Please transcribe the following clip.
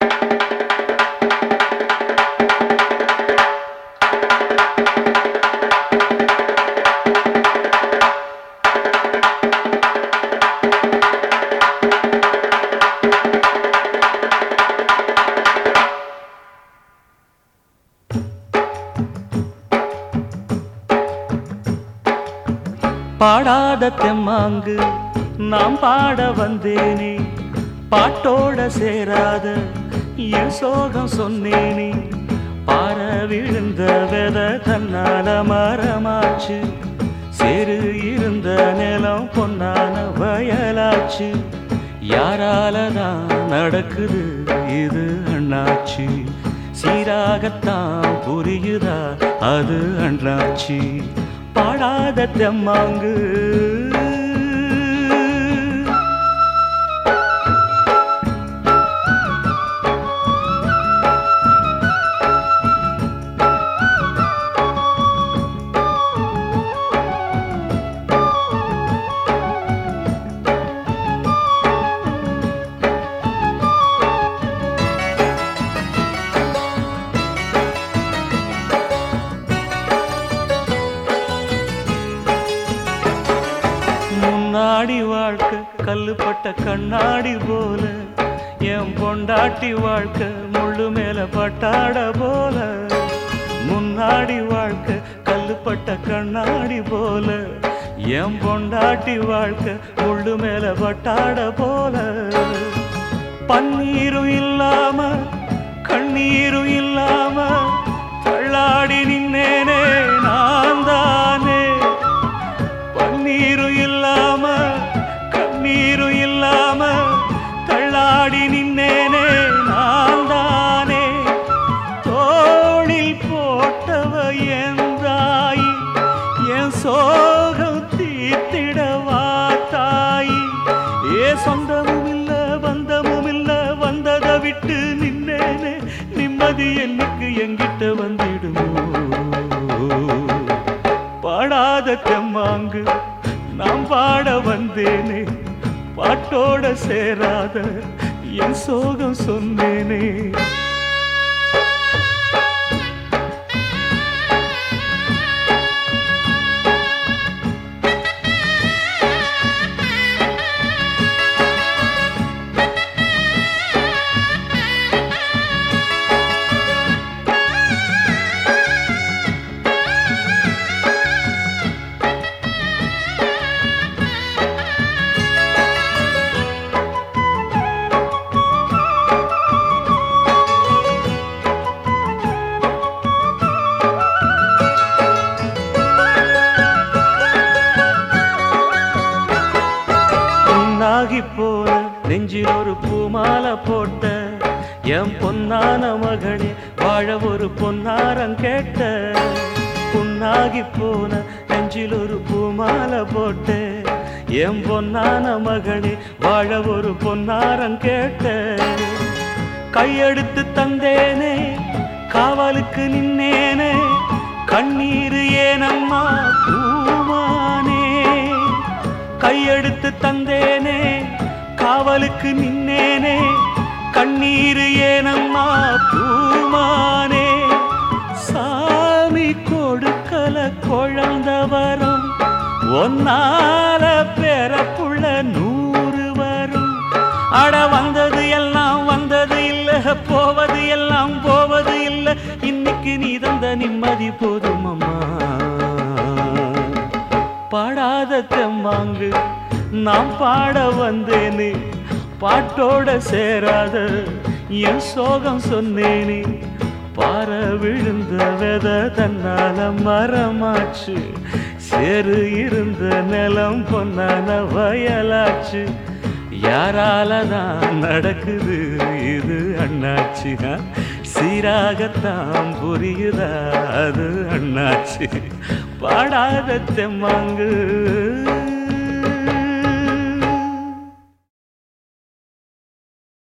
பாடாத தெம்மாங்கு நாம் பாட வந்தேனே பாட்டோட சேராத என் சோகம் சொன்னேனே பார விழுந்த வெத தன்னால மரமாச்சு சேரு இருந்த நிலம் பொன்னான வயலாச்சு யாரால தான் நடக்குது இது அண்ணாச்சி சீராகத்தான் புரியுதா அது அண்ணாச்சி பாடாத தெம்மாங்கு முன்னாடி வாழ்க்கை கல்லுப்பட்ட கண்ணாடி போல என் பொண்டாட்டி வாழ்க்கை முள்ளு மேல பட்டாட போல முன்னாடி வாழ்க்கை கல்லுப்பட்ட கண்ணாடி போல என் பொண்டாட்டி வாழ்க்கை முள்ளு மேல பட்டாட போல பன்னீரும் இல்லாம கண்ணீரும் இல்லாம தள்ளாடி நின்னேனே நான் தானே பன்னீரும் இல்லாம கண்ணீரும் இல்லாம தள்ளாடி நின்னேனே நான் தானே தோளில் போட்டவ என் தாய் என் சோகம் தீத்திடவா தாய் ஏ சொந்தமும் இல்ல பந்தமும் இல்ல வந்ததை விட்டு நின்னேனே நிம்மதி என்னுக்கு எங்கிட்ட வந்திடுமோ பாடாத தெம்மாங்கு நாம் பாட வந்தேனே பாட்டோட சேராத என் சோகம் சொன்னேனே பொன்னாகி போன நெஞ்சில் ஒரு பூமாலை போட்ட என் பொன்னான மகளே வாழ ஒரு பொன்னாரம் கேட்ட பொன்னாகி போன நெஞ்சில் ஒரு பூமாலை போட்ட என் பொன்னான மகளே வாழ ஒரு பொன்னாரம் கேட்ட கையெடுத்து தந்தேனே காவலுக்கு நின்னேனே கண்ணீர் ஏனம்மா பூமானே கையெடுத்து தந்தேனே காவலுக்கு நின்னேனே கண்ணீர் ஏனம்மா பூமானே சாமி கொடுக்கல குழந்த வரும் ஒன்னால பிறப்புள்ள நூறு வரும் அட வந்தது எல்லாம் வந்தது இல்ல போவது எல்லாம் போவது இல்ல இன்னைக்கு நீ தந்த நிம்மதி போதும் அம்மா பாடாத தெம்மாங்கு நாம் பாட வந்தேனே பாட்டோட சேராத என் சோகம் சொன்னேனே பார விழுந்த வெத தன்னால மரமாச்சு சேரு இருந்த நிலம் பொன்னான வயலாச்சு யாரால தான் நடக்குது இது அண்ணாச்சி ஆ? சீராகத்தான் புரியுதா அது அண்ணாச்சி பாடாத தெம்மாங்கு